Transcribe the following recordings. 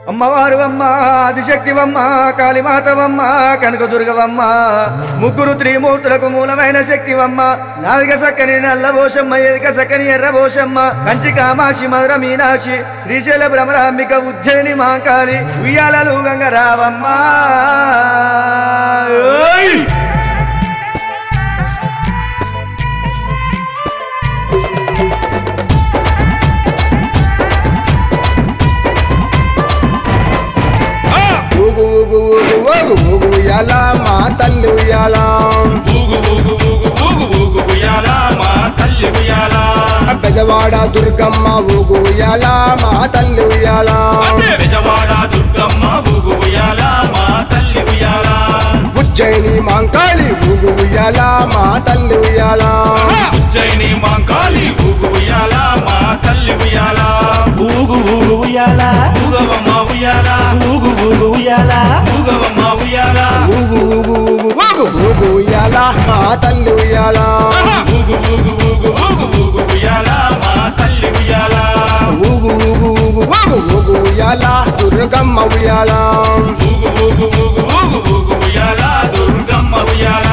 అమ్మవారు అమ్మ ఆదిశక్తివమ్మ కాళీమాతవమ్మ కనకదుర్గవమ్మ ముగ్గురు త్రిమూర్తులకు మూలమైన శక్తివమ్మ నాలుగ సక్కని నల్లబోషమ్మ ఎదిక సక్కని ఎర్రబోషమ్మ కంచి కామాక్షి మధుర మీనాక్షి శ్రీశైల భ్రమరాంబిక ఉజ్జయిని మాంకాళి ఉయ్యాలలు గంగరావమ్మ ఓయ్! ఊగు ఊగు ఊగు ఊగు ఊగు ఉయ్యాల మా తల్లి ఉయ్యాల ఊగు ఊగు ఊగు ఊగు ఊగు ఉయ్యాల మా తల్లి ఉయ్యాల బెజవాడ దుర్గమ్మ ఊగు ఉయ్యాల మా తల్లి ఉయ్యాల అదే విజవాడ దుర్గమ్మ ఊగు ఉయ్యాల మా తల్లి ఉయ్యాల ఉజ్జయిని మాంకాళి ఊగు ఉయ్యాల మా తల్లి ఉయ్యాల ఉజ్జయిని మాంకాళి ఊగు ఉయ్యాల మా తల్లి ఉయ్యాల ఊగు ఊగు ఉయ్యాల ఊగవమ్మ ఉయ్యాల ఊగు ఊగు ఉయ్యాల ఊగవమ్మ ఉయ్యాల ఊగు ఊగు ఊగు ఊగు ఊగు ఉయ్యాల మా తల్లి ఉయ్యాల ఊగు ఊగు ఊగు ఊగు ఊగు ఉయ్యాల మా తల్లి ఉయ్యాల ఊగు ఊగు ఊగు ఊగు ఊగు ఉయ్యాల దుర్గమ్మ ఉయ్యాల ఊగు ఊగు ఊగు ఊగు ఊగు ఉయ్యాల దుర్గమ్మ ఉయ్యాల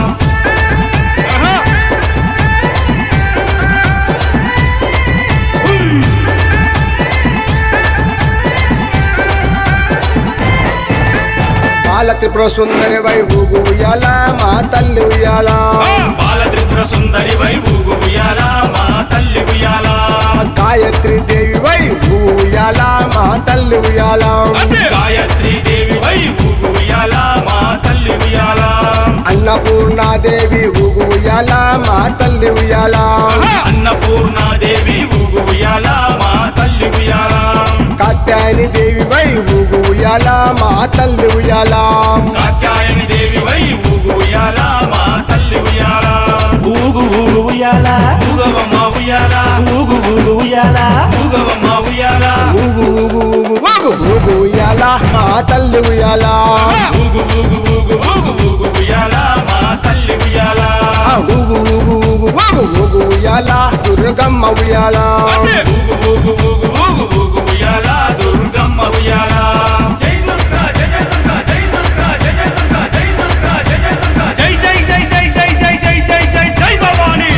బాల త్రిపుర సుందరి వై ఊగు ఉయ్యాల మా తల్లి ఉయ్యాల బాల త్రిపుర సుందరి వై ఊగు ఉయ్యాల మా తల్లి ఉయ్యాల గాయత్రి దేవి వై ఊగు ఉయ్యాల మా తల్లి ఉయ్యాల గాయత్రి దేవి వై ఊగు ఉయ్యాల మా తల్లి ఉయ్యాల అన్నపూర్ణాదేవి ఊగు ఉయ్యాల మా తల్లి ఉయ్యాల అన్నపూర్ణాదేవి ఊగు ఉయ్యాల మా తల్లి ఉయ్యాల కాత్యాయని దేవి వై ఊగు ఉయ్యాల మా తల్లి ఉయ్యాల కాత్యాయని దేవి వై ఊగు ఉయ్యాల మా తల్లి ఉయ్యాల ఊగు ఊగు ఉయ్యాల ఊగవమ్మ ఉయ్యాల ఊగు ఊగు ఉయ్యాల ఊగవమ్మ ఉయ్యాల ఊగు ఊగు ఊగు ఊగు ఊగు ఉయ్యాల మా తల్లి ఉయ్యాల ఊగు ఊగు ఊగు ఊగు ఊగు ఉయ్యాల మా తల్లి ఉయ్యాల ఆ ఊగు ఊగు ఊగు ఊగు ఊగు ఉయ్యాల దుర్గమ్మ ఉయ్యాల ఊగు ఊగు ఊగు ఊగు ఊగు ఉయ్యాల దుర్గమ్మ ఉయ్యాల జై దుర్గా జయ జయ దుర్గా జై దుర్గా జయ జయ దుర్గా జై దుర్గా జయ జయ దుర్గా జై జై జై జై జై జై జై జై జై జై భవాని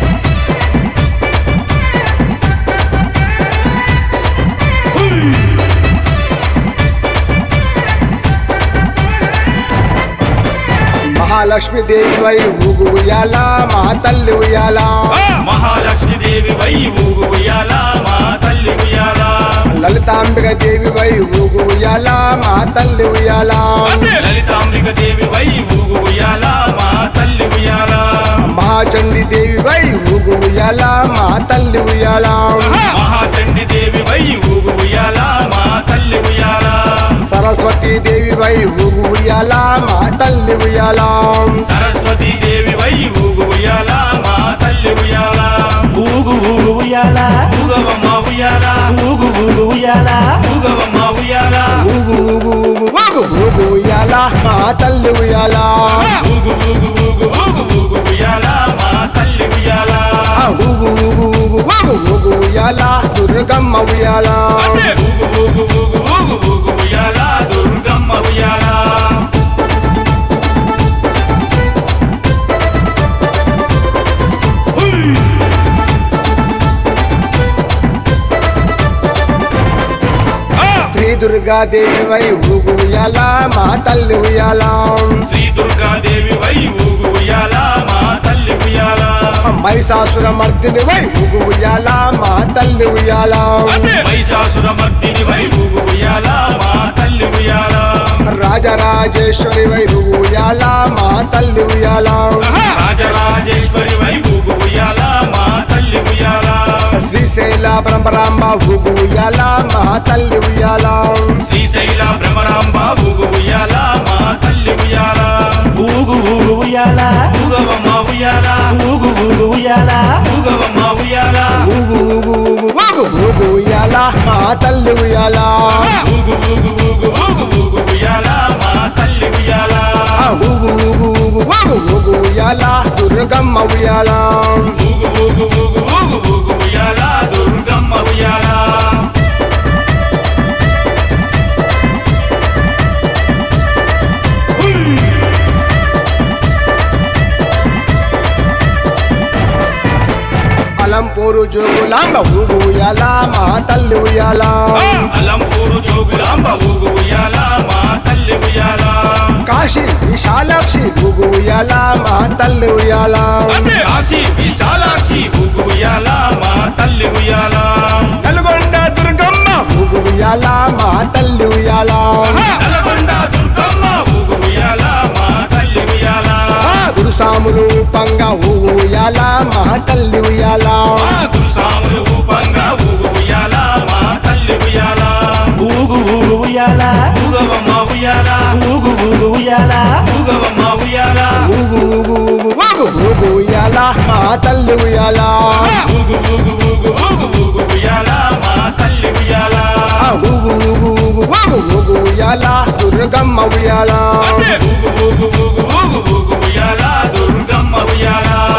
మహాలక్ష్మి దేవి వై ఊగు ఉయ్యాల మా తల్లి ఉయ్యాల మహాలక్ష్మి దేవి వై ఊగు ఉయ్యాల మా తల్లి ఉయ్యాల లలితాంబిక దేవి వై ఊగు ఉయ్యాల మా తల్లి ఉయ్యాల లలితాంబిక దేవి వై ఊగు ఉయ్యాల మా తల్లి ఉయ్యాల మహాచండి దేవి వై ఊగు ఉయ్యాల మా తల్లి ఉయ్యాల మహాచండి దేవి వై ఊగు ఉయ్యాల మా తల్లి ఉయ్యాల సరస్వతి దేవి వై ఊగు ఉయ్యాల మా తల్లి ఉయ్యాల సరస్వతి దేవి వై ఊగు ఉయ్యాల మా తల్లి ఉయ్యాల ఊగు ఊగు ఉయ్యాల ఊగవమ్మ ఉయ్యాల ఊగు ఊగు ఉయ్యాల ఊగవమ్మ ఉయ్యాల ఊగు ఊగు ఊగు ఊగు ఊగు ఉయ్యాల మా తల్లి ఉయ్యాల ఊగు ఊగు ఊగు ఊగు ఊగు ఉయ్యాల మా తల్లి ఉయ్యాల ఆ ఊగు ఊగు ఊగు ఊగు ఊగు ఉయ్యాల దుర్గమ్మ ఉయ్యాల ఊగు ఊగు ఊగు ఊగు ఊగు ఉయ్యాల దుర్గమ్మ ఉయ్యాల శ్రీ దుర్గాదేవి వై ఊగు ఉయ్యాల మా తల్లి ఉయ్యాల శ్రీ దుర్గాదేవి వై ఊగు ఉయ్యాల మా తల్లి ఉయ్యాల మహిషాసుర మర్దిని వై ఊగు ఉయ్యాల మా తల్లి ఉయ్యాల మహిషాసుర మర్దిని వై ఊగు ఉయ్యాల మా తల్లి ఉయ్యాల రాజరాజేశ్వరి వై ఊగు ఉయ్యాల మా తల్లి ఉయ్యాల రాజరాజేశ్వరి వై ఊగు ఉయ్యాల మా తల్లి ఉయ్యాల శ్రీశైల బ్రహ్మరాంబ ఊగు ఉయ్యాల మా తల్లి ఉయ్యాల శ్రీశైల భ్రమరాంబ ఊగు ఉయ్యాల మా తల్లి ఉయ్యాల ఊగు ఊగు ఉయ్యాల ఊగవమ్మ ఉయ్యాల ఊగు ఊగు ఉయ్యాల ఊగవమ్మ ఉయ్యాల ఊగు ఊగు ఊగు ఊగు ఊగు ఉయ్యాల మా తల్లి ఉయ్యాల ఊగు ఊగు ఊగు ఊగు ఊగు ఉయ్యాల మా తల్లి ఉయ్యాల ఆ ఊగు ఊగు ఊగు ఊగు ఊగు ఉయ్యాల దుర్గమ్మ ఉయ్యాల ఊగు ఊగు ఊగు ఊగు ఊగు ఉయ్యాల దుర్గమ్మ ఉయ్యాల అలంపూరు జోగులాంబ ఊగు ఉయ్యాల మా తల్లి ఉయ్యాల అలంపూరు జోగులాంబ ఊగు ఉయ్యాల మా తల్లి ఉయ్యాల కాశీ విశాలాక్షి ఊగు ఉయ్యాల మా తల్లి ఉయ్యాల కాశీ విశాలాక్షి ఊగు ఉయ్యాల మా తల్లి ఉయ్యాల నల్గొండ దుర్గమ్మ ఊగు ఉయ్యాల మా తల్లి ఉయ్యాల నల్గొండ దుర్గమ్మ ఊగు ఉయ్యాల మా తల్లి ఉయ్యాల ఆ గురుసాములు పంగ ఊగు ఉయ్యాల మా తల్లి ఉయ్యాల మా గురుసాములు ఊపంగా ఊగు ఉయ్యాల మా తల్లి ఉయ్యాల ఊగు ఊగు ఉయ్యాల ఊగవమ్మ ఉయ్యాల ఊగు ఊగు ఉయ్యాల ఊగవమ్మ ఉయ్యాల ఊగు ఊగు ఊగు ఊగు ఊగు ఉయ్యాల మా తల్లి ఉయ్యాల ఊగు ఊగు ఊగు ఊగు ఊగు ఉయ్యాల మా తల్లి ఉయ్యాల ఆ ఊగు ఊగు ఊగు ఊగు ఊగు ఉయ్యాల దుర్గమ్మ ఉయ్యాల ఊగు ఊగు ఊగు ఊగు ఊగు ఉయ్యాల దుర్గమ్మ ఉయ్యాల